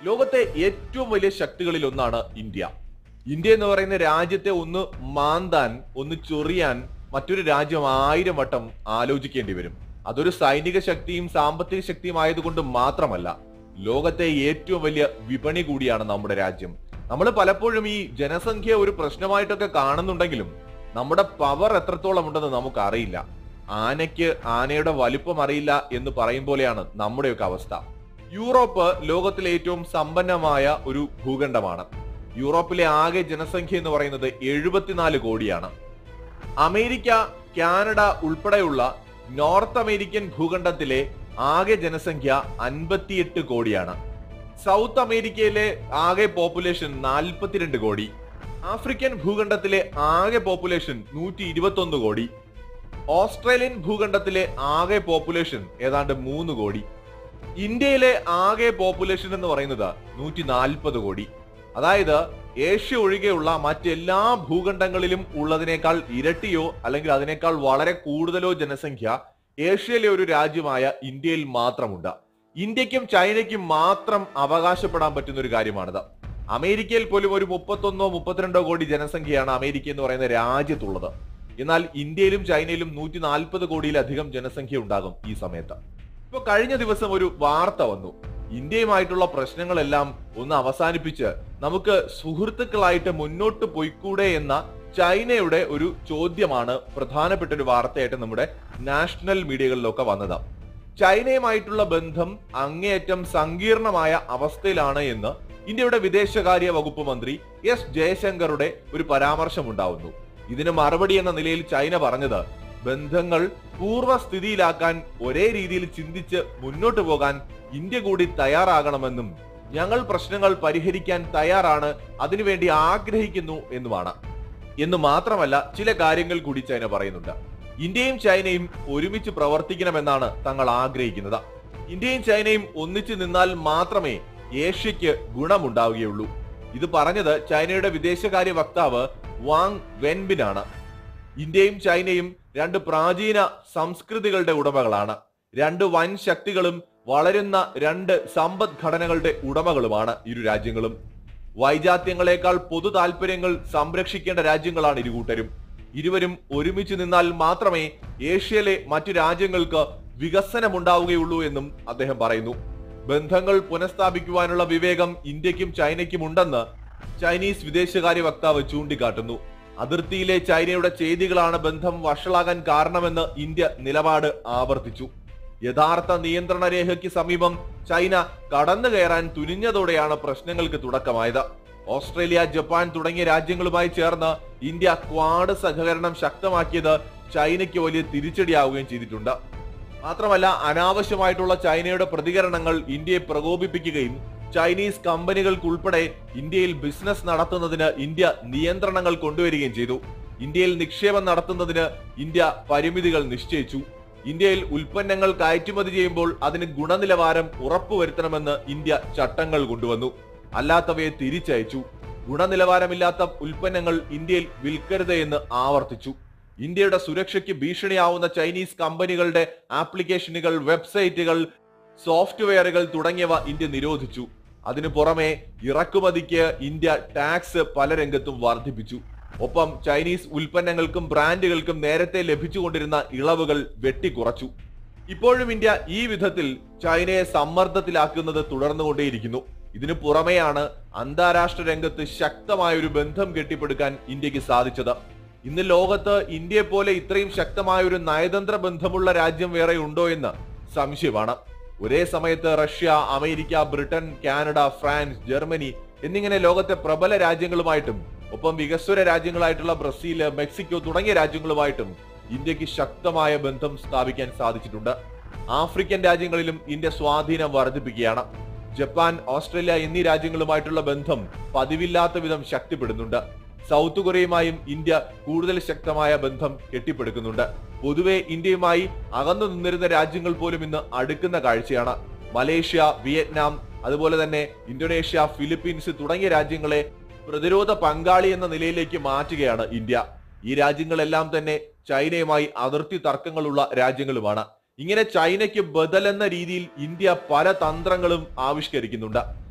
ലോകത്തെ ഏറ്റവും വലിയ ശക്തികളിൽ ഒന്നാണ് ഇന്ത്യ ഇന്ത്യ എന്ന് പറയുന്ന രാജ്യത്തെ ഒന്ന് മാന്താൻ ഒന്ന് ചൊറിയാൻ മറ്റൊരു രാജ്യം ആയിരം വട്ടം ആലോചിക്കേണ്ടി വരും അതൊരു സൈനിക ശക്തിയും സാമ്പത്തിക ശക്തിയും ആയതുകൊണ്ട് മാത്രമല്ല ലോകത്തെ ഏറ്റവും വലിയ വിപണി കൂടിയാണ് നമ്മുടെ രാജ്യം നമ്മൾ പലപ്പോഴും ഈ ജനസംഖ്യ ഒരു പ്രശ്നമായിട്ടൊക്കെ കാണുന്നുണ്ടെങ്കിലും നമ്മുടെ പവർ എത്രത്തോളം ഉണ്ടെന്ന് നമുക്ക് അറിയില്ല ആനയ്ക്ക് ആനയുടെ വലിപ്പം അറിയില്ല എന്ന് പറയും പോലെയാണ് നമ്മുടെയൊക്കെ അവസ്ഥ യൂറോപ്പ് ലോകത്തിലെ ഏറ്റവും സമ്പന്നമായ ഒരു ഭൂഖണ്ഡമാണ് യൂറോപ്പിലെ ആകെ ജനസംഖ്യ എന്ന് പറയുന്നത് എഴുപത്തിനാല് കോടിയാണ് അമേരിക്ക കാനഡ ഉൾപ്പെടെയുള്ള നോർത്ത് അമേരിക്കൻ ഭൂഖണ്ഡത്തിലെ ആകെ ജനസംഖ്യ അൻപത്തിയെട്ട് കോടിയാണ് സൗത്ത് അമേരിക്കയിലെ ആകെ പോപ്പുലേഷൻ നാൽപ്പത്തിരണ്ട് കോടി ആഫ്രിക്കൻ ഭൂഖണ്ഡത്തിലെ ആകെ പോപ്പുലേഷൻ നൂറ്റി ഇരുപത്തൊന്ന് കോടി ഓസ്ട്രേലിയൻ ഭൂഖണ്ഡത്തിലെ ആകെ പോപ്പുലേഷൻ ഏതാണ്ട് മൂന്ന് കോടി ഇന്ത്യയിലെ ആകെ പോപ്പുലേഷൻ എന്ന് പറയുന്നത് നൂറ്റി നാൽപ്പത് കോടി അതായത് ഏഷ്യ ഒഴികെയുള്ള മറ്റെല്ലാ ഭൂഖണ്ഡങ്ങളിലും ഉള്ളതിനേക്കാൾ ഇരട്ടിയോ അല്ലെങ്കിൽ അതിനേക്കാൾ വളരെ കൂടുതലോ ജനസംഖ്യ ഏഷ്യയിലെ ഒരു രാജ്യമായ ഇന്ത്യയിൽ മാത്രമുണ്ട് ഇന്ത്യക്കും ചൈനയ്ക്കും മാത്രം അവകാശപ്പെടാൻ പറ്റുന്ന ഒരു കാര്യമാണിത് അമേരിക്കയിൽ പോലും ഒരു മുപ്പത്തൊന്നോ മുപ്പത്തിരണ്ടോ കോടി ജനസംഖ്യയാണ് അമേരിക്ക എന്ന് പറയുന്ന രാജ്യത്തുള്ളത് എന്നാൽ ഇന്ത്യയിലും ചൈനയിലും നൂറ്റി നാൽപ്പത് കോടിയിലധികം ജനസംഖ്യ ഉണ്ടാകും ഈ സമയത്ത് ഇപ്പൊ കഴിഞ്ഞ ദിവസം ഒരു വാർത്ത വന്നു ഇന്ത്യയുമായിട്ടുള്ള പ്രശ്നങ്ങളെല്ലാം ഒന്ന് അവസാനിപ്പിച്ച് നമുക്ക് സുഹൃത്തുക്കളായിട്ട് മുന്നോട്ട് പോയിക്കൂടെ എന്ന ചൈനയുടെ ഒരു ചോദ്യമാണ് പ്രധാനപ്പെട്ട ഒരു വാർത്തയായിട്ട് നമ്മുടെ നാഷണൽ മീഡിയകളിലൊക്കെ വന്നത് ചൈനയുമായിട്ടുള്ള ബന്ധം അങ്ങേയറ്റം സങ്കീർണമായ അവസ്ഥയിലാണ് എന്ന് ഇന്ത്യയുടെ വിദേശകാര്യ വകുപ്പ് മന്ത്രി എസ് ജയശങ്കറുടെ ഒരു പരാമർശം ഉണ്ടാവുന്നു ഇതിന് മറുപടി എന്ന നിലയിൽ ചൈന പറഞ്ഞത് ബന്ധങ്ങൾ പൂർവ്വസ്ഥിതിയിലാക്കാൻ ഒരേ രീതിയിൽ ചിന്തിച്ച് മുന്നോട്ട് പോകാൻ ഇന്ത്യ കൂടി തയ്യാറാകണമെന്നും ഞങ്ങൾ പ്രശ്നങ്ങൾ പരിഹരിക്കാൻ തയ്യാറാണ് അതിനുവേണ്ടി ആഗ്രഹിക്കുന്നു എന്നുമാണ് എന്ന് മാത്രമല്ല ചില കാര്യങ്ങൾ കൂടി ചൈന പറയുന്നുണ്ട് ഇന്ത്യയും ചൈനയും ഒരുമിച്ച് പ്രവർത്തിക്കണമെന്നാണ് തങ്ങൾ ആഗ്രഹിക്കുന്നത് ഇന്ത്യയും ചൈനയും ഒന്നിച്ചു നിന്നാൽ മാത്രമേ ഏഷ്യയ്ക്ക് ഗുണമുണ്ടാവുകയുള്ളൂ ഇത് പറഞ്ഞത് ചൈനയുടെ വിദേശകാര്യ വക്താവ് വാങ് വെൻബിനാണ് ഇന്ത്യയും ചൈനയും രണ്ട് പ്രാചീന സംസ്കൃതികളുടെ ഉടമകളാണ് രണ്ട് വൻ ശക്തികളും വളരുന്ന രണ്ട് സമ്പദ്ഘടനകളുടെ ഉടമകളുമാണ് ഇരു രാജ്യങ്ങളും വൈജാത്യങ്ങളെക്കാൾ പൊതു താല്പര്യങ്ങൾ സംരക്ഷിക്കേണ്ട രാജ്യങ്ങളാണ് ഇരുകൂട്ടരും ഇരുവരും ഒരുമിച്ച് നിന്നാൽ മാത്രമേ ഏഷ്യയിലെ മറ്റു രാജ്യങ്ങൾക്ക് വികസനമുണ്ടാവുകയുള്ളൂ എന്നും അദ്ദേഹം പറയുന്നു ബന്ധങ്ങൾ പുനഃസ്ഥാപിക്കുവാനുള്ള വിവേകം ഇന്ത്യക്കും ചൈനയ്ക്കും ഉണ്ടെന്ന് ചൈനീസ് വിദേശകാര്യ വക്താവ് ചൂണ്ടിക്കാട്ടുന്നു അതിർത്തിയിലെ ചൈനയുടെ ചെയ്തികളാണ് ബന്ധം വഷളാകാൻ കാരണമെന്ന് ഇന്ത്യ നിലപാട് ആവർത്തിച്ചു യഥാർത്ഥ നിയന്ത്രണ രേഖയ്ക്ക് സമീപം ചൈന കടന്നു കയറാൻ തുനിഞ്ഞതോടെയാണ് പ്രശ്നങ്ങൾക്ക് തുടക്കമായത് ഓസ്ട്രേലിയ ജപ്പാൻ തുടങ്ങിയ രാജ്യങ്ങളുമായി ചേർന്ന് ഇന്ത്യ ക്വാഡ് സഹകരണം ശക്തമാക്കിയത് ചൈനയ്ക്ക് വലിയ തിരിച്ചടിയാവുകയും ചെയ്തിട്ടുണ്ട് മാത്രമല്ല അനാവശ്യമായിട്ടുള്ള ചൈനയുടെ പ്രതികരണങ്ങൾ ഇന്ത്യയെ പ്രകോപിപ്പിക്കുകയും ചൈനീസ് കമ്പനികൾക്കുൾപ്പെടെ ഇന്ത്യയിൽ ബിസിനസ് നടത്തുന്നതിന് ഇന്ത്യ നിയന്ത്രണങ്ങൾ കൊണ്ടുവരികയും ചെയ്തു ഇന്ത്യയിൽ നിക്ഷേപം നടത്തുന്നതിന് ഇന്ത്യ പരിമിതികൾ നിശ്ചയിച്ചു ഇന്ത്യയിൽ ഉൽപ്പന്നങ്ങൾ കയറ്റുമതി ചെയ്യുമ്പോൾ അതിന് ഗുണനിലവാരം ഉറപ്പുവരുത്തണമെന്ന് ഇന്ത്യ ചട്ടങ്ങൾ കൊണ്ടുവന്നു അല്ലാത്തവയെ തിരിച്ചയച്ചു ഗുണനിലവാരമില്ലാത്ത ഉൽപ്പന്നങ്ങൾ ഇന്ത്യയിൽ വിൽക്കരുത് എന്ന് ആവർത്തിച്ചു ഇന്ത്യയുടെ സുരക്ഷയ്ക്ക് ഭീഷണിയാവുന്ന ചൈനീസ് കമ്പനികളുടെ ആപ്ലിക്കേഷനുകൾ വെബ്സൈറ്റുകൾ സോഫ്റ്റ്വെയറുകൾ തുടങ്ങിയവ ഇന്ത്യ നിരോധിച്ചു അതിനു പുറമെ ഇറക്കുമതിക്ക് ഇന്ത്യ ടാക്സ് പല രംഗത്തും വർദ്ധിപ്പിച്ചു ഒപ്പം ചൈനീസ് ഉൽപ്പന്നങ്ങൾക്കും ബ്രാൻഡുകൾക്കും നേരത്തെ ലഭിച്ചുകൊണ്ടിരുന്ന ഇളവുകൾ വെട്ടിക്കുറച്ചു ഇപ്പോഴും ഇന്ത്യ ഈ വിധത്തിൽ ചൈനയെ സമ്മർദ്ദത്തിലാക്കുന്നത് തുടർന്നുകൊണ്ടേയിരിക്കുന്നു ഇതിനു പുറമെയാണ് അന്താരാഷ്ട്ര രംഗത്ത് ശക്തമായ ഒരു ബന്ധം കെട്ടിപ്പടുക്കാൻ ഇന്ത്യക്ക് സാധിച്ചത് ഇന്ന് ലോകത്ത് ഇന്ത്യയെ പോലെ ഇത്രയും ശക്തമായ ഒരു നയതന്ത്ര ബന്ധമുള്ള രാജ്യം വേറെ ഉണ്ടോ എന്ന് സംശയമാണ് ഒരേ സമയത്ത് Russia America Britain Canada France Germany എന്നിങ്ങനെ ലോകത്തെ പ്രബല രാജ്യങ്ങളുമായിട്ടും ഒപ്പം വികസ്വര രാജ്യങ്ങളായിട്ടുള്ള ബ്രസീൽ മെക്സിക്കോ തുടങ്ങിയ രാജ്യങ്ങളുമായിട്ടും ഇന്ത്യക്ക് ശക്തമായ ബന്ധം സ്ഥാപിക്കാൻ സാധിച്ചിട്ടുണ്ട് ആഫ്രിക്കൻ രാജ്യങ്ങളിലും ഇന്ത്യ സ്വാധീനം വർദ്ധിപ്പിക്കുകയാണ് ജപ്പാൻ ഓസ്ട്രേലിയ എന്നീ രാജ്യങ്ങളുമായിട്ടുള്ള ബന്ധം പതിവില്ലാത്ത വിധം ശക്തിപ്പെടുന്നുണ്ട് സൗത്ത് കൊറിയയുമായും ഇന്ത്യ കൂടുതൽ ശക്തമായ ബന്ധം കെട്ടിപ്പടുക്കുന്നുണ്ട് പൊതുവെ ഇന്ത്യയുമായി അകന്നു നിന്നിരുന്ന രാജ്യങ്ങൾ പോലും ഇന്ന് അടുക്കുന്ന കാഴ്ചയാണ് മലേഷ്യ വിയറ്റ്നാം അതുപോലെ തന്നെ ഇന്തോനേഷ്യ ഫിലിപ്പീൻസ് തുടങ്ങിയ രാജ്യങ്ങളെ പ്രതിരോധ പങ്കാളി എന്ന നിലയിലേക്ക് മാറ്റുകയാണ് ഇന്ത്യ ഈ രാജ്യങ്ങളെല്ലാം തന്നെ ചൈനയുമായി അതിർത്തി തർക്കങ്ങളുള്ള രാജ്യങ്ങളുമാണ് ഇങ്ങനെ ചൈനയ്ക്ക് ബദൽ എന്ന രീതിയിൽ ഇന്ത്യ പല തന്ത്രങ്ങളും ആവിഷ്കരിക്കുന്നുണ്ട്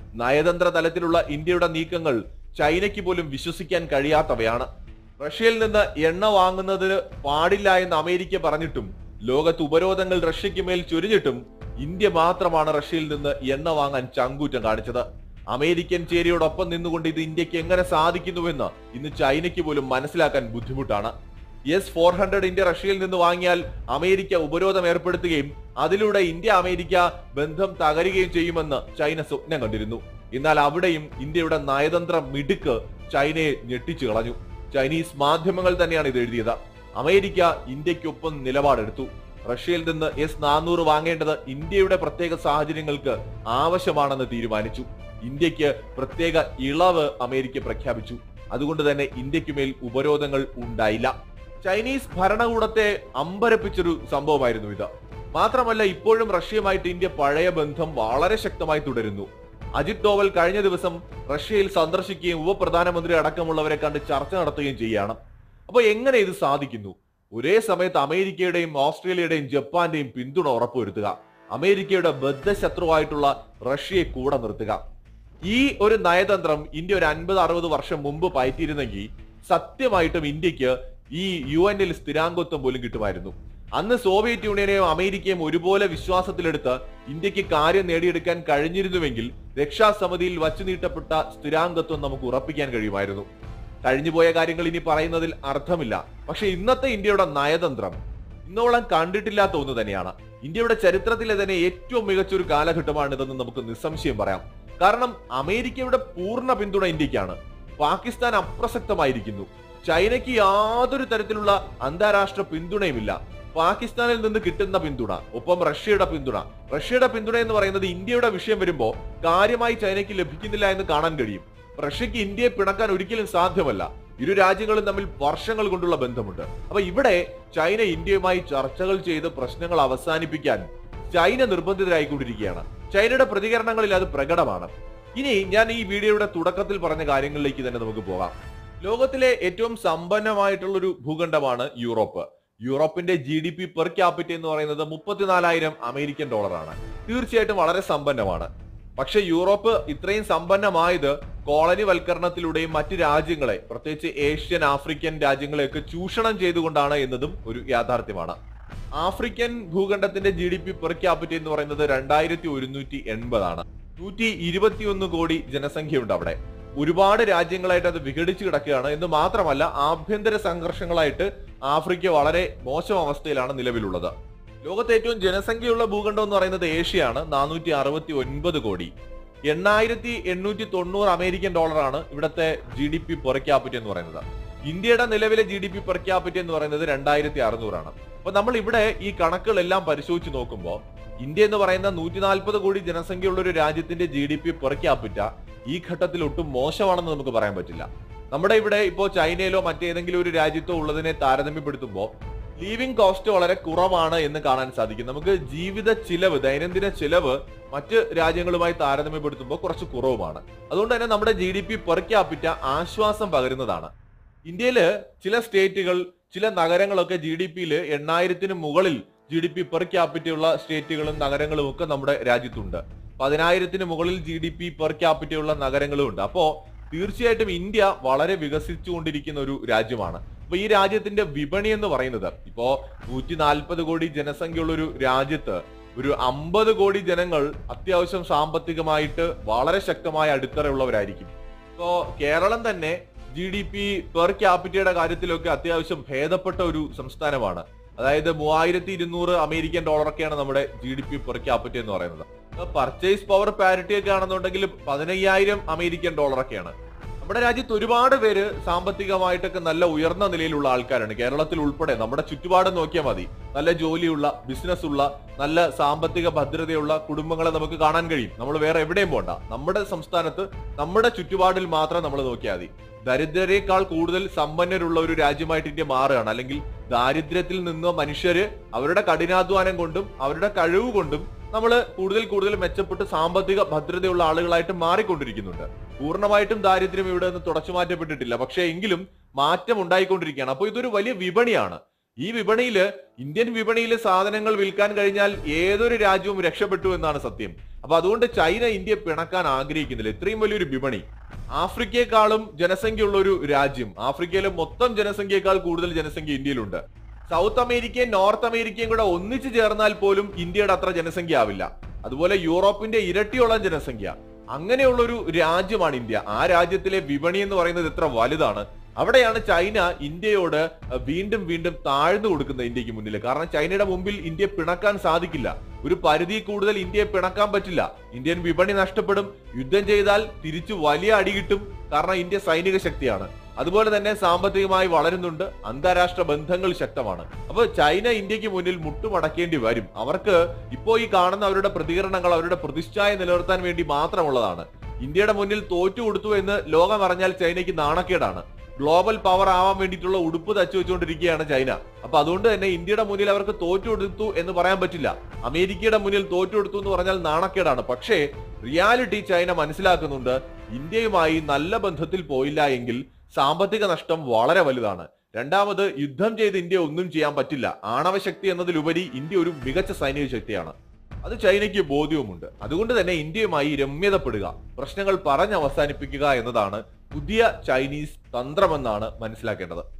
നയതന്ത്ര തലത്തിലുള്ള ഇന്ത്യയുടെ നീക്കങ്ങൾ ചൈനയ്ക്ക് പോലും വിശ്വസിക്കാൻ കഴിയാത്തവയാണ് റഷ്യയിൽ നിന്ന് എണ്ണ വാങ്ങുന്നതിന് പാടില്ല എന്ന് അമേരിക്ക പറഞ്ഞിട്ടും ലോകത്ത് ഉപരോധങ്ങൾ റഷ്യയ്ക്ക് മേൽ ചൊരിഞ്ഞിട്ടും ഇന്ത്യ മാത്രമാണ് റഷ്യയിൽ നിന്ന് എണ്ണ വാങ്ങാൻ ചങ്കൂറ്റം കാണിച്ചത് അമേരിക്കൻ ചേരിയോടൊപ്പം നിന്നുകൊണ്ട് ഇത് ഇന്ത്യക്ക് എങ്ങനെ സാധിക്കുന്നുവെന്ന് ഇന്ന് ചൈനയ്ക്ക് പോലും മനസ്സിലാക്കാൻ ബുദ്ധിമുട്ടാണ് എസ് ഫോർ ഹൺഡ്രഡ് ഇന്ത്യ റഷ്യയിൽ നിന്ന് വാങ്ങിയാൽ അമേരിക്ക ഉപരോധം ഏർപ്പെടുത്തുകയും അതിലൂടെ ഇന്ത്യ അമേരിക്ക ബന്ധം തകരുകയും ചെയ്യുമെന്ന് ചൈന സ്വപ്നം കണ്ടിരുന്നു എന്നാൽ അവിടെയും ഇന്ത്യയുടെ നയതന്ത്ര മിടുക്ക് ചൈനയെ ഞെട്ടിച്ചു കളഞ്ഞു ചൈനീസ് മാധ്യമങ്ങൾ തന്നെയാണ് ഇത് എഴുതിയത് അമേരിക്ക ഇന്ത്യക്കൊപ്പം നിലപാടെടുത്തു റഷ്യയിൽ നിന്ന് എസ് നാനൂറ് വാങ്ങേണ്ടത് ഇന്ത്യയുടെ പ്രത്യേക സാഹചര്യങ്ങൾക്ക് ആവശ്യമാണെന്ന് തീരുമാനിച്ചു ഇന്ത്യക്ക് പ്രത്യേക ഇളവ് അമേരിക്ക പ്രഖ്യാപിച്ചു അതുകൊണ്ട് തന്നെ ഇന്ത്യക്കുമേൽ ഉപരോധങ്ങൾ ഉണ്ടായില്ല ചൈനീസ് ഭരണകൂടത്തെ അമ്പരപ്പിച്ചൊരു സംഭവമായിരുന്നു ഇത് മാത്രമല്ല ഇപ്പോഴും റഷ്യയുമായിട്ട് ഇന്ത്യ പഴയ ബന്ധം വളരെ ശക്തമായി തുടരുന്നു അജിത് ഡോവൽ കഴിഞ്ഞ ദിവസം റഷ്യയിൽ സന്ദർശിക്കുകയും ഉപപ്രധാനമന്ത്രി അടക്കമുള്ളവരെ കണ്ട് ചർച്ച നടത്തുകയും ചെയ്യുകയാണ് അപ്പൊ എങ്ങനെ ഇത് സാധിക്കുന്നു ഒരേ സമയത്ത് അമേരിക്കയുടെയും ഓസ്ട്രേലിയയുടെയും ജപ്പാന്റെയും പിന്തുണ ഉറപ്പുവരുത്തുക അമേരിക്കയുടെ ബദ്ധശത്രുവായിട്ടുള്ള റഷ്യയെ കൂടെ നിർത്തുക ഈ ഒരു നയതന്ത്രം ഇന്ത്യ ഒരു അൻപത് അറുപത് വർഷം മുമ്പ് പയറ്റിയിരുന്നെങ്കിൽ സത്യമായിട്ടും ഇന്ത്യക്ക് ഈ യു എന്നിൽ സ്ഥിരാംഗത്വം പോലും കിട്ടുമായിരുന്നു അന്ന് സോവിയറ്റ് യൂണിയനെയും അമേരിക്കയും ഒരുപോലെ വിശ്വാസത്തിലെടുത്ത് ഇന്ത്യക്ക് കാര്യം നേടിയെടുക്കാൻ കഴിഞ്ഞിരുന്നുവെങ്കിൽ രക്ഷാസമിതിയിൽ വച്ചു നീട്ടപ്പെട്ട സ്ഥിരാംഗത്വം നമുക്ക് ഉറപ്പിക്കാൻ കഴിയുമായിരുന്നു കഴിഞ്ഞുപോയ കാര്യങ്ങൾ ഇനി പറയുന്നതിൽ അർത്ഥമില്ല പക്ഷെ ഇന്നത്തെ ഇന്ത്യയുടെ നയതന്ത്രം ഇന്നോളം കണ്ടിട്ടില്ലാത്ത ഒന്ന് തന്നെയാണ് ഇന്ത്യയുടെ ചരിത്രത്തിലെ തന്നെ ഏറ്റവും മികച്ച ഒരു കാലഘട്ടമാണിതെന്ന് നമുക്ക് നിസ്സംശയം പറയാം കാരണം അമേരിക്കയുടെ പൂർണ്ണ പിന്തുണ ഇന്ത്യക്കാണ് പാകിസ്ഥാൻ അപ്രസക്തമായിരിക്കുന്നു ചൈനയ്ക്ക് യാതൊരു തരത്തിലുള്ള അന്താരാഷ്ട്ര പിന്തുണയുമില്ല പാകിസ്ഥാനിൽ നിന്ന് കിട്ടുന്ന പിന്തുണ ഒപ്പം റഷ്യയുടെ പിന്തുണ റഷ്യയുടെ പിന്തുണ എന്ന് പറയുന്നത് ഇന്ത്യയുടെ വിഷയം വരുമ്പോൾ കാര്യമായി ചൈനയ്ക്ക് ലഭിക്കുന്നില്ല എന്ന് കാണാൻ കഴിയും റഷ്യക്ക് ഇന്ത്യയെ പിണക്കാൻ ഒരിക്കലും സാധ്യമല്ല ഇരു രാജ്യങ്ങളും തമ്മിൽ വർഷങ്ങൾ കൊണ്ടുള്ള ബന്ധമുണ്ട് അപ്പൊ ഇവിടെ ചൈന ഇന്ത്യയുമായി ചർച്ചകൾ ചെയ്ത് പ്രശ്നങ്ങൾ അവസാനിപ്പിക്കാൻ ചൈന നിർബന്ധിതരായിക്കൊണ്ടിരിക്കുകയാണ് ചൈനയുടെ പ്രതികരണങ്ങളിൽ അത് പ്രകടമാണ് ഇനി ഞാൻ ഈ വീഡിയോയുടെ തുടക്കത്തിൽ പറഞ്ഞ കാര്യങ്ങളിലേക്ക് തന്നെ നമുക്ക് പോകാം ലോകത്തിലെ ഏറ്റവും സമ്പന്നമായിട്ടുള്ള ഒരു ഭൂഖണ്ഡമാണ് യൂറോപ്പ് യൂറോപ്പിന്റെ G D P per capita എന്ന് പറയുന്നത് മുപ്പത്തിനാലായിരം അമേരിക്കൻ ഡോളറാണ് തീർച്ചയായിട്ടും വളരെ സമ്പന്നമാണ് പക്ഷെ യൂറോപ്പ് ഇത്രയും സമ്പന്നമായത് കോളനി വൽക്കരണത്തിലൂടെയും മറ്റ് രാജ്യങ്ങളെ പ്രത്യേകിച്ച് ഏഷ്യൻ ആഫ്രിക്കൻ രാജ്യങ്ങളെയൊക്കെ ചൂഷണം ചെയ്തുകൊണ്ടാണ് എന്നതും ഒരു യാഥാർത്ഥ്യമാണ് ആഫ്രിക്കൻ ഭൂഖണ്ഡത്തിന്റെ G D P per capita എന്ന് പറയുന്നത് രണ്ടായിരത്തി ഒരുന്നൂറ്റി എൺപതാണ് നൂറ്റി ഇരുപത്തിയൊന്ന് കോടി ജനസംഖ്യയുണ്ട് അവിടെ ഒരുപാട് രാജ്യങ്ങളായിട്ട് അത് വിഘടിച്ചു കിടക്കുകയാണ് എന്ന് മാത്രമല്ല ആഭ്യന്തര സംഘർഷങ്ങളായിട്ട് ആഫ്രിക്ക വളരെ മോശം അവസ്ഥയിലാണ് നിലവിലുള്ളത് ലോകത്തെ ഏറ്റവും ജനസംഖ്യയുള്ള ഭൂഖണ്ഡം എന്ന് പറയുന്നത് ഏഷ്യയാണ് നാനൂറ്റി അറുപത്തി ഒൻപത് കോടി എണ്ണായിരത്തി എണ്ണൂറ്റി തൊണ്ണൂറ് അമേരിക്കൻ ഡോളറാണ് ഇവിടുത്തെ G D P per capita എന്ന് പറയുന്നത് ഇന്ത്യയുടെ നിലവിലെ G D P per capita എന്ന് പറയുന്നത് രണ്ടായിരത്തി അറുന്നൂറാണ് അപ്പൊ നമ്മൾ ഇവിടെ ഈ കണക്കുകളെല്ലാം പരിശോധിച്ച് നോക്കുമ്പോൾ ഇന്ത്യ എന്ന് പറയുന്ന നൂറ്റി നാൽപ്പത് കോടി ജനസംഖ്യയുള്ള ഒരു രാജ്യത്തിന്റെ G D P per capita ഈ ഘട്ടത്തിൽ ഒട്ടും മോശമാണെന്ന് നമുക്ക് പറയാൻ പറ്റില്ല നമ്മുടെ ഇവിടെ ഇപ്പോൾ ചൈനയിലോ മറ്റേതെങ്കിലും ഒരു രാജ്യത്തോ ഉള്ളതിനെ താരതമ്യപ്പെടുത്തുമ്പോൾ ലീവിംഗ് കോസ്റ്റ് വളരെ കുറവാണ് എന്ന് കാണാൻ സാധിക്കും നമുക്ക് ജീവിത ചിലവ് ദൈനംദിന ചിലവ് മറ്റ് രാജ്യങ്ങളുമായി താരതമ്യപ്പെടുത്തുമ്പോൾ കുറച്ച് കുറവുമാണ് അതുകൊണ്ട് തന്നെ നമ്മുടെ G D P per capita ആശ്വാസം പകരുന്നതാണ് ഇന്ത്യയില് ചില സ്റ്റേറ്റുകൾ ചില നഗരങ്ങളൊക്കെ ജി ഡി പിയിൽ എണ്ണായിരത്തിന് മുകളിൽ G D P per capita ഉള്ള സ്റ്റേറ്റുകളും നഗരങ്ങളും ഒക്കെ നമ്മുടെ രാജ്യത്തുണ്ട് പതിനായിരത്തിന് മുകളിൽ G D P per capita ഉള്ള നഗരങ്ങളും ഉണ്ട് അപ്പോ തീർച്ചയായിട്ടും ഇന്ത്യ വളരെ വികസിച്ചുകൊണ്ടിരിക്കുന്ന ഒരു രാജ്യമാണ് അപ്പൊ ഈ രാജ്യത്തിന്റെ വിപണി എന്ന് പറയുന്നത് ഇപ്പോ നൂറ്റി നാൽപ്പത് കോടി ജനസംഖ്യയുള്ള ഒരു രാജ്യത്ത് ഒരു അമ്പത് കോടി ജനങ്ങൾ അത്യാവശ്യം സാമ്പത്തികമായിട്ട് വളരെ ശക്തമായ അടിത്തറയുള്ളവരായിരിക്കും ഇപ്പോ കേരളം തന്നെ ജി ഡി പി പെർ ക്യാപിറ്റയുടെ കാര്യത്തിലൊക്കെ അത്യാവശ്യം ഭേദപ്പെട്ട ഒരു സംസ്ഥാനമാണ് അതായത് മൂവായിരത്തി ഇരുന്നൂറ് അമേരിക്കൻ ഡോളറൊക്കെയാണ് നമ്മുടെ G D P per capita എന്ന് പറയുന്നത് പർച്ചേസ് പവർ പാരിറ്റി ഒക്കെ ആണെന്നുണ്ടെങ്കിൽ പതിനയ്യായിരം അമേരിക്കൻ ഡോളറൊക്കെയാണ് നമ്മുടെ രാജ്യത്ത് ഒരുപാട് പേര് സാമ്പത്തികമായിട്ടൊക്കെ നല്ല ഉയർന്ന നിലയിലുള്ള ആൾക്കാരാണ് കേരളത്തിൽ ഉൾപ്പെടെ നമ്മുടെ ചുറ്റുപാട് നോക്കിയാൽ മതി നല്ല ജോലിയുള്ള ബിസിനസ് ഉള്ള നല്ല സാമ്പത്തിക ഭദ്രതയുള്ള കുടുംബങ്ങളെ നമുക്ക് കാണാൻ കഴിയും നമ്മൾ വേറെ എവിടെയും പോണ്ട നമ്മുടെ സംസ്ഥാനത്ത് നമ്മുടെ ചുറ്റുപാടിൽ മാത്രം നമ്മൾ നോക്കിയാൽ മതി ദരിദ്രരെക്കാൾ കൂടുതൽ സമ്പന്നരുള്ള ഒരു രാജ്യമായിട്ട് ഇന്ത്യ മാറുകയാണ് അല്ലെങ്കിൽ ദാരിദ്ര്യത്തിൽ നിന്ന് മനുഷ്യര് അവരുടെ കഠിനാധ്വാനം കൊണ്ടും അവരുടെ കഴിവ് കൊണ്ടും നമ്മൾ കൂടുതൽ കൂടുതൽ മെച്ചപ്പെട്ട് സാമ്പത്തിക ഭദ്രതയുള്ള ആളുകളായിട്ട് മാറിക്കൊണ്ടിരിക്കുന്നുണ്ട് പൂർണ്ണമായിട്ടും ദാരിദ്ര്യം ഇവിടെ നിന്ന് തുടച്ചു മാറ്റപ്പെട്ടിട്ടില്ല പക്ഷേ എങ്കിലും മാറ്റം ഉണ്ടായിക്കൊണ്ടിരിക്കുകയാണ് അപ്പോൾ ഇതൊരു വലിയ വിപണിയാണ് ഈ വിപണിയിൽ ഇന്ത്യൻ വിപണിയിൽ സാധനങ്ങൾ വിൽക്കാൻ കഴിഞ്ഞാൽ ഏതൊരു രാജ്യവും രക്ഷപ്പെട്ടു എന്നാണ് സത്യം അപ്പൊ അതുകൊണ്ട് ചൈന ഇന്ത്യയെ പിണക്കാൻ ആഗ്രഹിക്കുന്നില്ല ഇത്രയും വലിയൊരു വിപണി ആഫ്രിക്കയെക്കാളും ജനസംഖ്യയുള്ള ഒരു രാജ്യം ആഫ്രിക്കയിലെ മൊത്തം ജനസംഖ്യയേക്കാൾ കൂടുതൽ ജനസംഖ്യ ഇന്ത്യയിലുണ്ട് സൗത്ത് അമേരിക്കയും നോർത്ത് അമേരിക്കയും കൂടെ ഒന്നിച്ചു ചേർന്നാൽ പോലും ഇന്ത്യയുടെ അത്ര ജനസംഖ്യ ആവില്ല അതുപോലെ യൂറോപ്പിന്റെ ഇരട്ടിയോളം ജനസംഖ്യ അങ്ങനെയുള്ള ഒരു രാജ്യമാണ് ഇന്ത്യ ആ രാജ്യത്തിലെ വിപണി എന്ന് പറയുന്നത് എത്ര വലുതാണ് അവിടെയാണ് ചൈന ഇന്ത്യയോട് വീണ്ടും വീണ്ടും താഴ്ന്നു കൊടുക്കുന്നത് ഇന്ത്യക്ക് മുന്നിൽ കാരണം ചൈനയുടെ മുമ്പിൽ ഇന്ത്യ പിണക്കാൻ സാധിക്കില്ല ഒരു പരിധി കൂടുതൽ ഇന്ത്യയെ പിണക്കാൻ പറ്റില്ല ഇന്ത്യൻ വിപണി നഷ്ടപ്പെടും യുദ്ധം ചെയ്താൽ തിരിച്ചു വലിയ അടി കിട്ടും കാരണം ഇന്ത്യ സൈനിക ശക്തിയാണ് അതുപോലെ തന്നെ സാമ്പത്തികമായി വളരുന്നുണ്ട് അന്താരാഷ്ട്ര ബന്ധങ്ങൾ ശക്തമാണ് അപ്പൊ ചൈന ഇന്ത്യക്ക് മുന്നിൽ മുട്ടുമടക്കേണ്ടി വരും അവർക്ക് ഇപ്പോ ഈ കാണുന്ന അവരുടെ പ്രതികരണങ്ങൾ അവരുടെ പ്രതിഷ്ഠായ നിലനിർത്താൻ വേണ്ടി മാത്രമുള്ളതാണ് ഇന്ത്യയുടെ മുന്നിൽ തോറ്റു കൊടുത്തു എന്ന് ലോകം അറിഞ്ഞാൽ ചൈനയ്ക്ക് നാണക്കേടാണ് ഗ്ലോബൽ പവർ ആവാൻ വേണ്ടിയിട്ടുള്ള ഉടുപ്പ് തച്ചു വെച്ചുകൊണ്ടിരിക്കുകയാണ് ചൈന അപ്പൊ അതുകൊണ്ട് തന്നെ ഇന്ത്യയുടെ മുന്നിൽ അവർക്ക് തോറ്റു കൊടുത്തു എന്ന് പറയാൻ പറ്റില്ല അമേരിക്കയുടെ മുന്നിൽ തോറ്റു കൊടുത്തു എന്ന് പറഞ്ഞാൽ നാണക്കേടാണ് പക്ഷേ റിയാലിറ്റി ചൈന മനസ്സിലാക്കുന്നുണ്ട് ഇന്ത്യയുമായി നല്ല ബന്ധത്തിൽ പോയില്ല എങ്കിൽ സാമ്പത്തിക നഷ്ടം വളരെ വലുതാണ് രണ്ടാമത് യുദ്ധം ചെയ്ത് ഇന്ത്യ ഒന്നും ചെയ്യാൻ പറ്റില്ല ആണവശക്തി എന്നതിലുപരി ഇന്ത്യ ഒരു മികച്ച സൈനിക ശക്തിയാണ് അത് ചൈനയ്ക്ക് ബോധ്യവുമുണ്ട് അതുകൊണ്ട് തന്നെ ഇന്ത്യയുമായി രമ്യതപ്പെടുക പ്രശ്നങ്ങൾ പറഞ്ഞ് അവസാനിപ്പിക്കുക എന്നതാണ് പുതിയ ചൈനീസ് തന്ത്രമെന്നാണ് മനസ്സിലാക്കേണ്ടത്